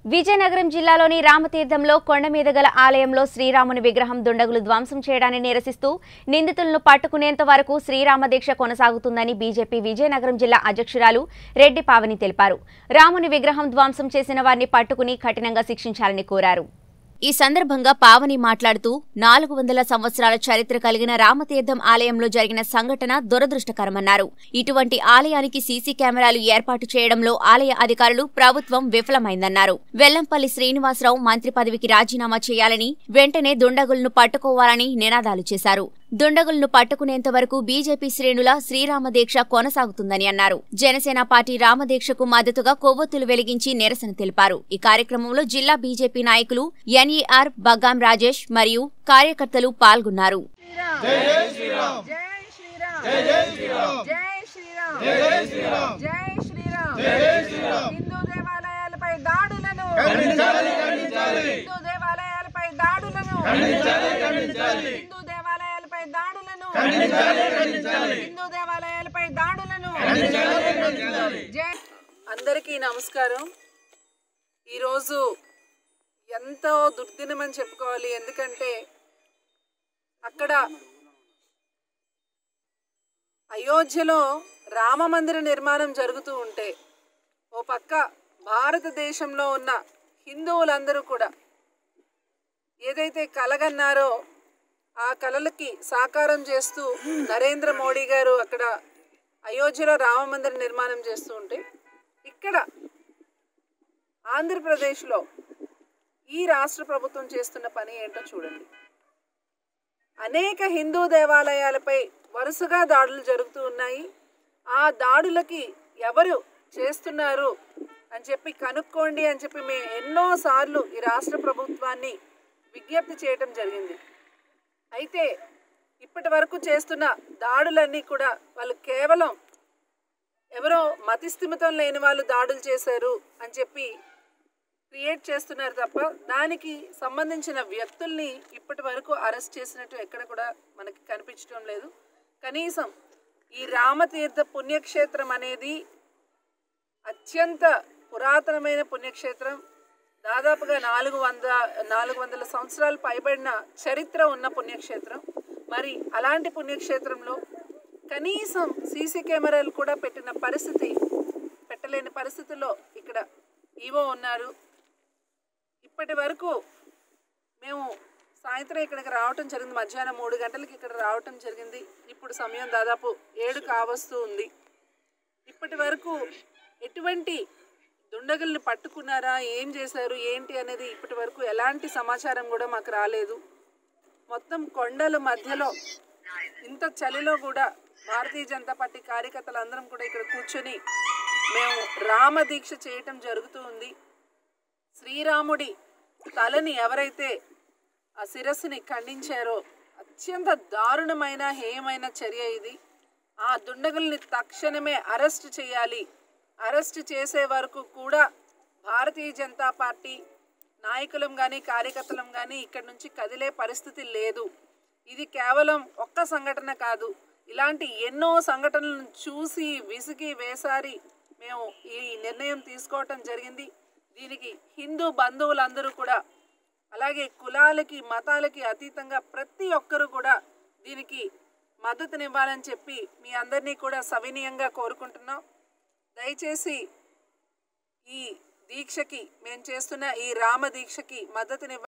విజయనగరం జిల్లాలోని రామతీర్థంలో కొండ మీద గల ఆలయంలో శ్రీరాముని విగ్రహం దుండగులు ధ్వంసం చేయడాన్ని నిరసిస్తూ నిందితులను పట్టుకునేంత వరకు శ్రీరామ దీక్ష కొనసాగుతుందని బీజేపీ విజయనగరం జిల్లా అధ్యక్షురాలు రెడ్డి పావని తెలిపారు రాముని విగ్రహం ధ్వంసం చేసిన వారిని పట్టుకుని కఠినంగా శిక్షించాలని కోరారు ఈ సందర్భంగా పావని మాట్లాడుతూ నాలుగు వందల సంవత్సరాల చరిత్ర కలిగిన రామతీర్థం ఆలయంలో జరిగిన సంఘటన దురదృష్టకరమన్నారు ఇటువంటి ఆలయానికి సీసీ కెమెరాలు ఏర్పాటు చేయడంలో ఆలయ అధికారులు ప్రభుత్వం విఫలమైందన్నారు వెల్లంపల్లి శ్రీనివాసరావు మంత్రి పదవికి రాజీనామా చేయాలని వెంటనే దుండగులను పట్టుకోవాలని నినాదాలు చేశారు దుండగులను పట్టుకునేంత వరకు బీజేపీ శ్రేణుల శ్రీరామ దీక్ష కొనసాగుతుందని అన్నారు జనసేన పార్టీ రామదీక్షకు మద్దతుగా కొవ్వొత్తులు వెలిగించి నిరసన తెలిపారు ఈ కార్యక్రమంలో జిల్లా బీజేపీ నాయకులు ఎన్ఈఆర్ బగ్గాం రాజేష్ మరియు కార్యకర్తలు పాల్గొన్నారు జై శ్రీరామ్ జై శ్రీరామ్ జై శ్రీరామ్ జై శ్రీరామ్ జై శ్రీరామ్ జై శ్రీరామ్ జై శ్రీరామ్ హిందూ దేవాలయాలపై దాడులను ఖండించాలి ఖండించాలి హిందూ దేవాలయాలపై దాడులను ఖండించాలి ఖండించాలి హిందూ దేవాలయాలపై దాడులను ఖండించాలి ఖండించాలి హిందూ దేవాలయాలపై దాడులను ఖండించాలి ఖండించాలి జై అందరికీ నమస్కారం ఈరోజు ఎంతో దుర్దినమని చెప్పుకోవాలి ఎందుకంటే అక్కడ అయోధ్యలో రామ మందిర నిర్మాణం జరుగుతూ ఉంటే ఓ పక్క భారతదేశంలో ఉన్న హిందువులందరూ కూడా ఏదైతే కలగన్నారో ఆ కలలకి సాకారం చేస్తూ నరేంద్ర మోడీ గారు అక్కడ అయోధ్యలో రామ మందిర నిర్మాణం చేస్తూ ఉంటే ఇక్కడ ఆంధ్రప్రదేశ్లో ఈ రాష్ట్ర ప్రభుత్వం చేస్తున్న పని ఏంటో చూడండి అనేక హిందూ దేవాలయాలపై వరుసగా దాడులు జరుగుతూ ఉన్నాయి ఆ దాడులకి ఎవరు చేస్తున్నారు అని చెప్పి కనుక్కోండి అని చెప్పి మేము ఎన్నోసార్లు ఈ రాష్ట్ర ప్రభుత్వాన్ని విజ్ఞప్తి చేయటం జరిగింది అయితే ఇప్పటి వరకు చేస్తున్న దాడులన్నీ కూడా వాళ్ళు కేవలం ఎవరో మతిస్థిమితం లేని వాళ్ళు దాడులు చేశారు అని చెప్పి క్రియేట్ చేస్తున్నారు తప్ప దానికి సంబంధించిన వ్యక్తుల్ని ఇప్పటి వరకు అరెస్ట్ చేసినట్టు ఎక్కడ కూడా మనకి కనిపించడం లేదు కనీసం ఈ రామతీర్థ పుణ్యక్షేత్రం అనేది అత్యంత పురాతనమైన పుణ్యక్షేత్రం దాదాపుగా నాలుగు వంద నాలుగు వందల సంవత్సరాలు పైబడిన చరిత్ర ఉన్న పుణ్యక్షేత్రం మరి అలాంటి పుణ్యక్షేత్రంలో కనీసం సీసీ కెమెరాలు కూడా పెట్టిన పరిస్థితి పెట్టలేని పరిస్థితుల్లో ఇక్కడ ఈవో ఉన్నారు ఇప్పటి వరకు మేము సాయంత్రం ఇక్కడికి రావటం జరిగింది మధ్యాహ్నం మూడు గంటలకి ఇక్కడ రావటం జరిగింది ఇప్పుడు సమయం దాదాపు ఏడు కావస్తూ ఉంది ఇప్పటి వరకు ఎటువంటి దుండగుల్ని పట్టుకున్నారా ఏం చేశారు ఏంటి అనేది ఇప్పటి వరకు ఎలాంటి సమాచారం కూడా మాకు రాలేదు మొత్తం కొండల మధ్యలో ఇంత చలిలో కూడా భారతీయ జనతా పార్టీ కార్యకర్తలు అందరం కూడా ఇక్కడ కూర్చొని మేము రామ దీక్ష చేయటం జరుగుతూ ఉంది శ్రీరాముడి తలని ఎవరైతే ఆ శిరస్సుని ఖండించారో అత్యంత దారుణమైన హేయమైన చర్య ఇది ఆ దుండగుల్ని తక్షణమే అరెస్ట్ చేయాలి అరెస్ట్ చేసే వరకు కూడా భారతీయ జనతా పార్టీ నాయకులం కానీ కార్యకర్తలం కానీ ఇక్కడి నుంచి కదిలే పరిస్థితి లేదు ఇది కేవలం ఒక్క సంఘటన కాదు ఇలాంటి ఎన్నో సంఘటనలను చూసి విసిగి వేసారి మేము ఈ నిర్ణయం తీసుకోవటం జరిగింది దీనికి హిందూ బంధువులందరూ కూడా అలాగే కులాలకి మతాలకి అతీతంగా ప్రతి ఒక్కరూ కూడా దీనికి మద్దతునివ్వాలని చెప్పి మీ అందరినీ కూడా సవినీయంగా కోరుకుంటున్నాం దయచేసి ఈ దీక్షకి మేము చేస్తున్న ఈ రామ దీక్షకి మద్దతునివ్వ